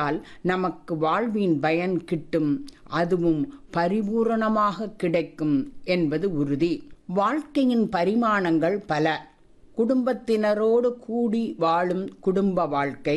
கிடைத்தால் நமக்கு வாழ்வின் பயன் கிட்டும் அதுவும் பரிபூரணமாக கிடைக்கும் என்பது உறுதி வாழ்க்கையின் பரிமாணங்கள் பல குடும்பத்தினரோடு கூடி வாழும் குடும்ப வாழ்க்கை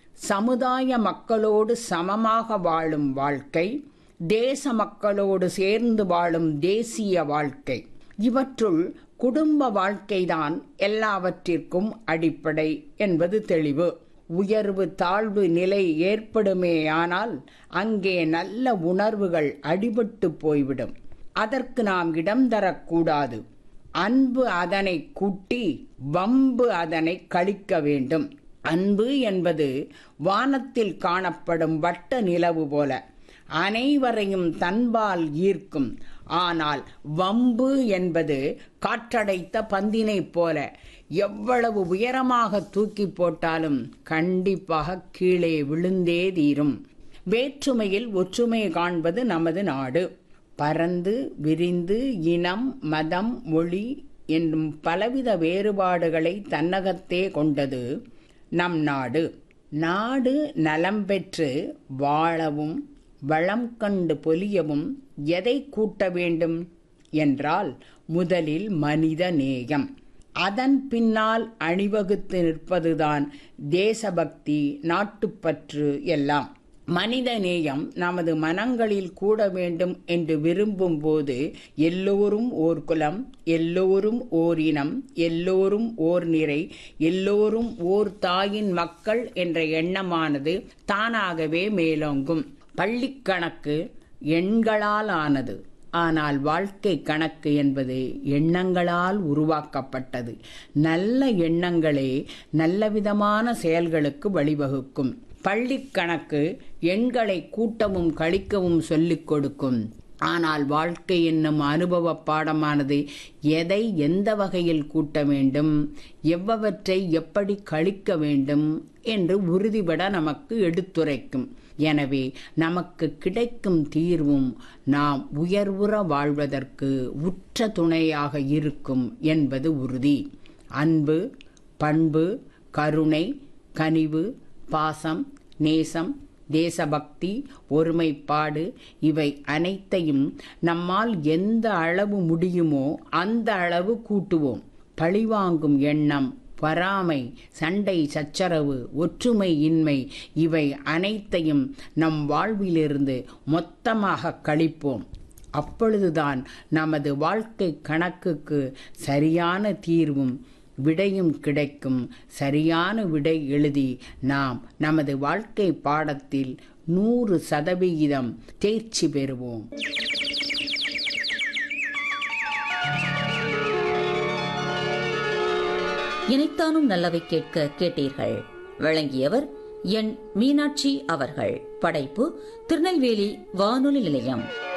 சமுதாய மக்களோடு சமமாக வாழும் வாழ்க்கை தேச மக்களோடு சேர்ந்து வாழும் தேசிய வாழ்க்கை இவற்றுள் குடும்ப வாழ்க்கைதான் எல்லாவற்றிற்கும் அடிப்படை என்பது தெளிவு உயர்வு தாழ்வு நிலை ஏற்படுமேயானால் அங்கே நல்ல உணர்வுகள் அடிபட்டு போய்விடும் அதற்கு நாம் இடம் தரக்கூடாது அன்பு அதனை கூட்டி வம்பு அதனை கழிக்க வேண்டும் அன்பு என்பது வானத்தில் காணப்படும் வட்ட நிலவு போல அனைவரையும் தன்பால் ஈர்க்கும் ஆனால் வம்பு என்பது காற்றடைத்த பந்தினைப் போல எவ்வளவு உயரமாக தூக்கி போட்டாலும் கண்டிப்பாக கீழே விழுந்தே தீரும் வேற்றுமையில் ஒற்றுமை காண்பது நமது நாடு பரந்து விரிந்து இனம் மதம் மொழி என்னும் பலவித வேறுபாடுகளை தன்னகத்தே கொண்டது நம் நாடு நாடு நலம் பெற்று வாழவும் வளம் கண்டு பொலியவும் எதை கூட்ட வேண்டும் என்றால் முதலில் மனித நேயம் அதன் பின்னால் அணிவகுத்து நிற்பதுதான் தேசபக்தி நாட்டுப்பற்று எல்லாம் மனித நேயம் நமது மனங்களில் கூட வேண்டும் என்று விரும்பும் போது எல்லோரும் ஓர் குலம் எல்லோரும் ஓர் இனம் எல்லோரும் ஓர் நிறை எல்லோரும் ஓர் தாயின் மக்கள் என்ற எண்ணமானது தானாகவே மேலோங்கும் பள்ளிக்கணக்கு எண்களால் ஆனது ஆனால் வாழ்க்கை கணக்கு என்பது எண்ணங்களால் உருவாக்கப்பட்டது நல்ல எண்ணங்களே நல்லவிதமான செயல்களுக்கு வழிவகுக்கும் பள்ளிக்கணக்கு எண்களை கூட்டவும் கழிக்கவும் சொல்லிக் கொடுக்கும் ஆனால் வாழ்க்கை என்னும் அனுபவ பாடமானது எதை எந்த வகையில் கூட்ட வேண்டும் எவ்வவற்றை எப்படி கழிக்க வேண்டும் என்று உறுதிபட நமக்கு எடுத்துரைக்கும் எனவே நமக்கு கிடைக்கும் தீர்வும் நாம் உயர்வுற வாழ்வதற்கு உற்ற துணையாக இருக்கும் என்பது உறுதி அன்பு பண்பு கருணை கனிவு பாசம் நேசம் தேசபக்தி ஒருமைப்பாடு இவை அனைத்தையும் நம்மால் எந்த அளவு முடியுமோ அந்த அளவு கூட்டுவோம் பழிவாங்கும் எண்ணம் பொறாமை சண்டை சச்சரவு ஒற்றுமை இன்மை இவை அனைத்தையும் நம் வாழ்விலிருந்து மொத்தமாக கழிப்போம் அப்பொழுதுதான் நமது வாழ்க்கை கணக்குக்கு சரியான தீர்வும் விடையும் கிடைக்கும் சரியான விடை எழுதி நாம் நமது வாழ்க்கை பாடத்தில் நூறு சதவிகிதம் தேர்ச்சி பெறுவோம் இணைத்தானும் நல்லவை கேட்க கேட்டீர்கள் வழங்கியவர் என் மீனாட்சி அவர்கள் படைப்பு திருநெல்வேலி வானொலி நிலையம்